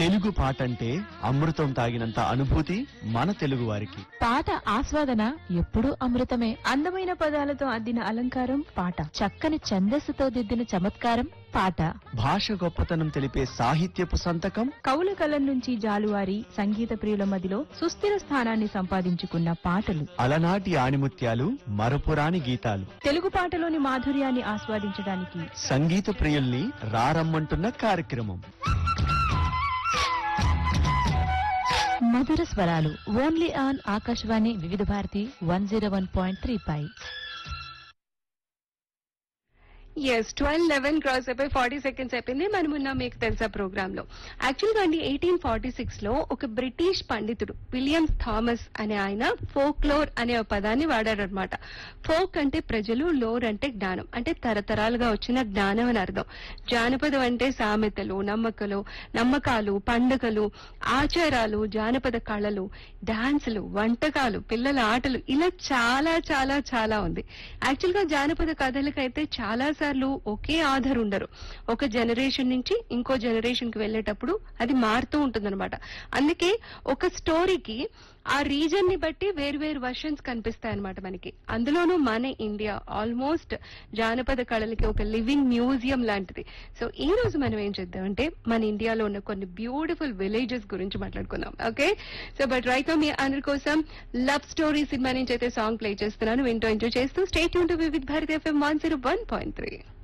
తెలుగు పాట అంటే అమృతం తాగినంత అనుభూతి మన తెలుగు వారికి పాట ఆస్వాదన ఎప్పుడూ అమృతమే అందమైన పదాలతో అద్దిన అలంకారం పాట చక్కని ఛందస్సుతో దిద్దిన చమత్కారం పాట భాష గొప్పతనం తెలిపే సాహిత్యపు సంతకం కవుల కలం నుంచి జాలువారి సంగీత ప్రియుల మదిలో సుస్థిర స్థానాన్ని సంపాదించుకున్న పాటలు అలనాటి ఆణిముత్యాలు మరపురాని గీతాలు తెలుగు పాటలోని మాధుర్యాన్ని ఆస్వాదించడానికి సంగీత ప్రియుల్ని రారమ్మంటున్న కార్యక్రమం మధుర స్వరాలు only on Akashvani Vividh Bharati one zero one point three పై ఎస్ ట్వెల్వ్ లెవెన్ క్రాస్ అయిపోయి ఫార్టీ సెకండ్స్ అయిపోయింది మనం ఉన్న మీకు తెలుసా ప్రోగ్రామ్ లో యాక్చువల్ గా అండి ఎయిటీన్ ఫార్టీ సిక్స్ లో ఒక బ్రిటిష్ పండితుడు విలియమ్స్ థామస్ అనే ఆయన ఫోక్లోర్ అనే ఒక పదాన్ని వాడారనమాట ఫోక్ అంటే ప్రజలు లోర్ అంటే జ్ఞానం అంటే తరతరాలుగా వచ్చిన జ్ఞానం అని అర్థం జానపదం అంటే సామెతలు నమ్మకలు నమ్మకాలు పండుగలు ఆచారాలు జానపద కళలు డాన్సులు వంటకాలు పిల్లల ఆటలు ఇలా చాలా చాలా చాలా ఉంది యాక్చువల్ గా జానపద కథలకైతే చాలా సార్లు ఒకే ఆధార్ ఉండరు ఒక జనరేషన్ నుంచి ఇంకో జనరేషన్ కి వెళ్ళేటప్పుడు అది మారుతూ ఉంటుందన్నమాట అందుకే ఒక స్టోరీకి ఆ రీజన్ ని బట్టి వేరు వేరు వర్షన్స్ కనిపిస్తాయి అనమాట మనకి అందులోనూ మన ఇండియా ఆల్మోస్ట్ జానపద కళలకి ఒక లివింగ్ మ్యూజియం లాంటిది సో ఈ రోజు మనం ఏం చేద్దామంటే మన ఇండియాలో ఉన్న కొన్ని బ్యూటిఫుల్ విలేజెస్ గురించి మాట్లాడుకుందాం ఓకే సో బట్ రైట్ మీ అందరి కోసం లవ్ స్టోరీ సినిమా నుంచి అయితే సాంగ్ ప్లే చేస్తున్నాను వింటూ ఎంజాయ్ చేస్తూ stay tune to Vividh Bharati FM one zero one point three